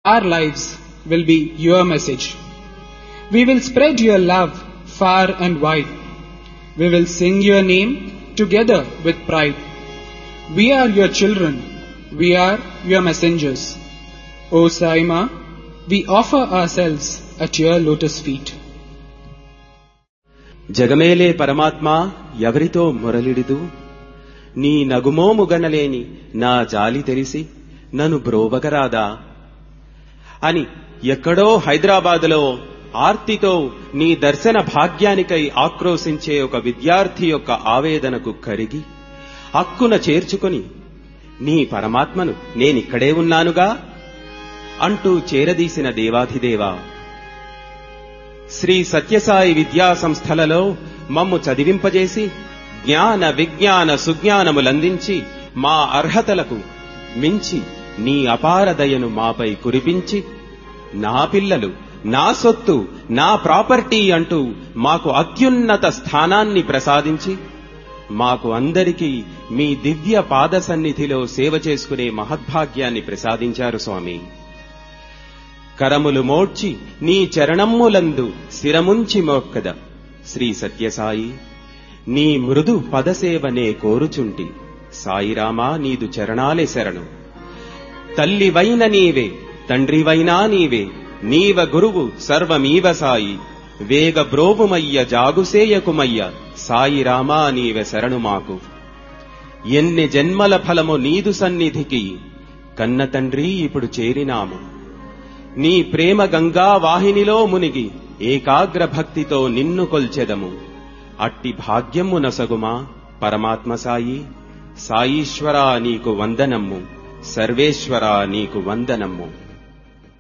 our lives will be your message. We will spread your love far and wide. We will sing your name together with pride. We are your children. We are your messengers. O Saima, we offer ourselves at your lotus feet. జగమేలే పరమాత్మ ఎవరితో మురళిడిదు నీ నగుమోము గనలేని నా జాలి తెలిసి నన్ను బ్రోవగరాదా అని ఎక్కడో హైదరాబాదులో ఆర్తితో నీ దర్శన భాగ్యానికై ఆక్రోశించే ఒక విద్యార్థి యొక్క ఆవేదనకు కరిగి హక్కున చేర్చుకొని నీ పరమాత్మను నేనిక్కడే ఉన్నానుగా అంటూ చేరదీసిన దేవాధిదేవా శ్రీ సత్యసాయి విద్యా సంస్థలలో మమ్ము చదివింపజేసి జ్ఞాన విజ్ఞాన సుజ్ఞానములందించి మా అర్హతలకు మించి నీ అపార దయను మాపై కురిపించి నా పిల్లలు నా సొత్తు నా ప్రాపర్టీ అంటూ మాకు అత్యున్నత స్థానాన్ని ప్రసాదించి మాకు అందరికీ మీ దివ్య పాద సన్నిధిలో సేవ చేసుకునే మహద్భాగ్యాన్ని ప్రసాదించారు స్వామి కరములు మోడ్చి నీ చరణమ్ములందు శిరముంచి మోక్కద శ్రీ సత్యసాయి నీ మృదు పదసేవనే కోరుచుంటి సాయిరామా నీదు చరణాలే శరణు తల్లివైన నీవే తండ్రివైనా నీవే నీవ గురువు సర్వమీవ సాయి వేగ బ్రోవుమయ్య జాగుసేయకుమయ్య సాయి రామా నీవె శరణు మాకు ఎన్ని జన్మల ఫలము నీదు సన్నిధికి కన్న తండ్రి ఇప్పుడు చేరినాము నీ ప్రేమ గంగా వాహినిలో మునిగి ఏకాగ్ర భక్తితో నిన్ను కొల్చెదము అట్టి భాగ్యము నసగుమా పరమాత్మ సాయి సాయీశ్వరా నీకు వందనమ్ము సర్వేశ్వరా నీకు వందనమ్ము